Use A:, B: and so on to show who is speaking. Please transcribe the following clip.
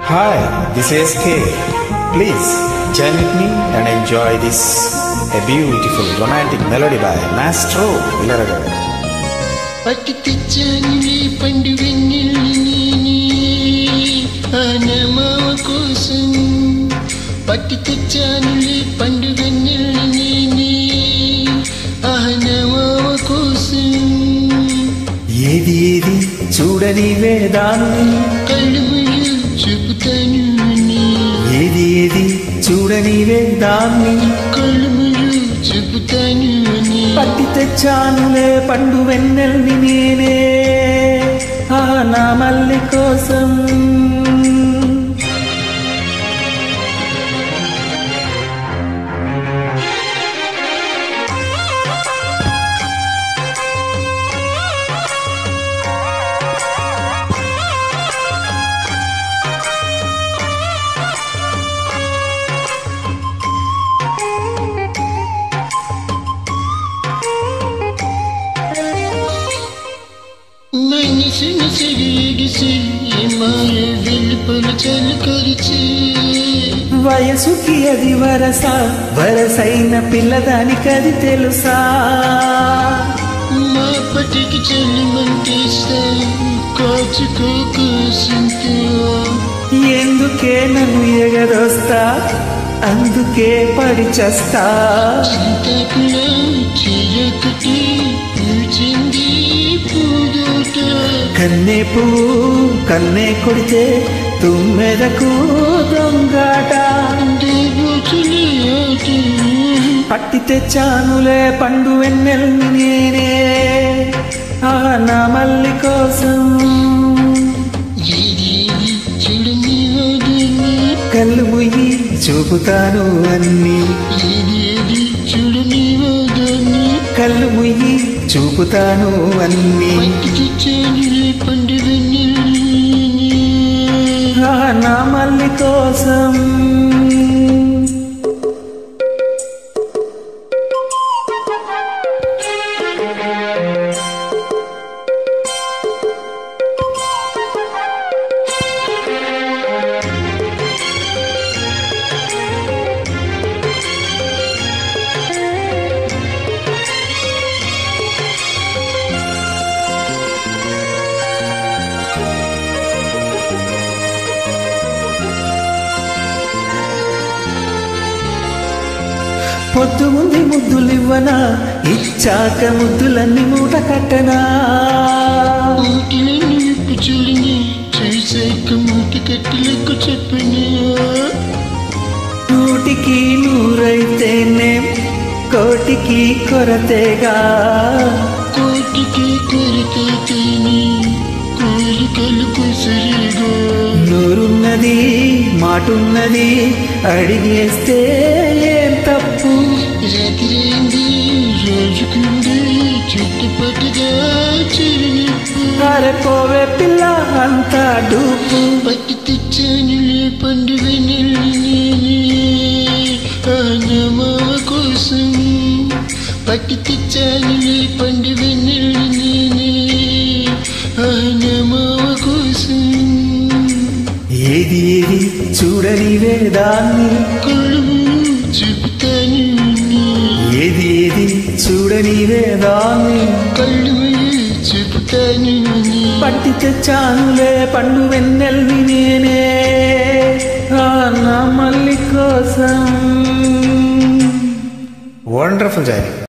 A: Hi, this is K. Please join with me and enjoy this a beautiful romantic melody by Maestro Ilaraga.
B: పట్టి తెచ్చానులే పండు వెన్నెల్ని ఆనమావ కోసం పట్టి తెచ్చానులే పండు వెన్నెల్ని ఆనమావ కోసం
A: ఏది ఏది చూడని వేదాన్ని
B: కళ్ళు ముళ్ళు చూపుతాను అని
A: ఏది ఏది చూడని వేదాన్ని
B: కళ్ళు ముళ్ళు చూపుతాను అని
A: పట్టి తెచ్చానులే పండు వెన్నెల్ని నేనే ఆ నా మల్లి కోసం
B: మనసును సిరిగిసి మాయ వెలుపల చలికరిచి
A: వయసుకి అది వరస వరసైన పిల్లదానికి అది తెలుసా
B: మా పటికి చెల్లిమంటేస్తా కాచుకోకుంటూ
A: ఎందుకే నన్ను ఎగదోస్తా అందుకే పడి చస్తా
B: చింతకులో చీరకటి పూచింది పూదోట
A: కన్నే పువ్వు కన్నే కొడితే తుమ్మెదకు దొంగాట
B: దేవతలే ఆట
A: పట్టి తెచ్చానులే పండు వెన్నెల్ని నేనే ఆ నా మల్లి కోసం
B: ఏది చూడని వాడిని
A: కళ్ళు ముయ్యి చూపుతాను అన్నీ
B: ఏది ఏది చూడని వాడిని
A: కళ్ళు ముయ్యి చూపుతాను అన్నీ
B: పట్టి తెచ్చానులే పండు వెన్నెల్ని
A: ఆ నా మల్లి కోసం పొద్దు ఉంది ముద్దులివ్వనా ఇచ్చాక ముద్దులన్నీ మూట కట్టనా
B: ఊటిలో నిప్పు చూడని చూసాక మూటి కట్టలకు చెప్పని
A: నూటికి నూరైతేనే కోటికి కొరతేగా
B: కోటికి కొరతని కోరికలు కుసరిగా
A: నూరున్నది మాటున్నది అడిగేస్తే ఏం తప్పు
B: రాత్రి రోజుకుంది చుట్టుపట్టుగా చిరునిప్పు
A: అరపోవే పిల్ల అంతా డూపు
B: పట్టి తెచ్చానులే పండు వెన్నెల్ని ఆనమావ కోసం పట్టి తెచ్చానులే పండు వెన్నెల్ని ఆనమావ కోసం
A: ఏది ఏది చూడని వేదాన్ని
B: కళ్ళు చూపుతాను నీ.
A: ఏది ఏది చూడని వేదాన్ని
B: కళ్ళు చూపుతాను నీ.
A: పట్టి తెచ్చానులే పండు వెన్నెల్ని నేనే ఆ నా మల్లి కోసం వండర్ఫుల్ జాయిన్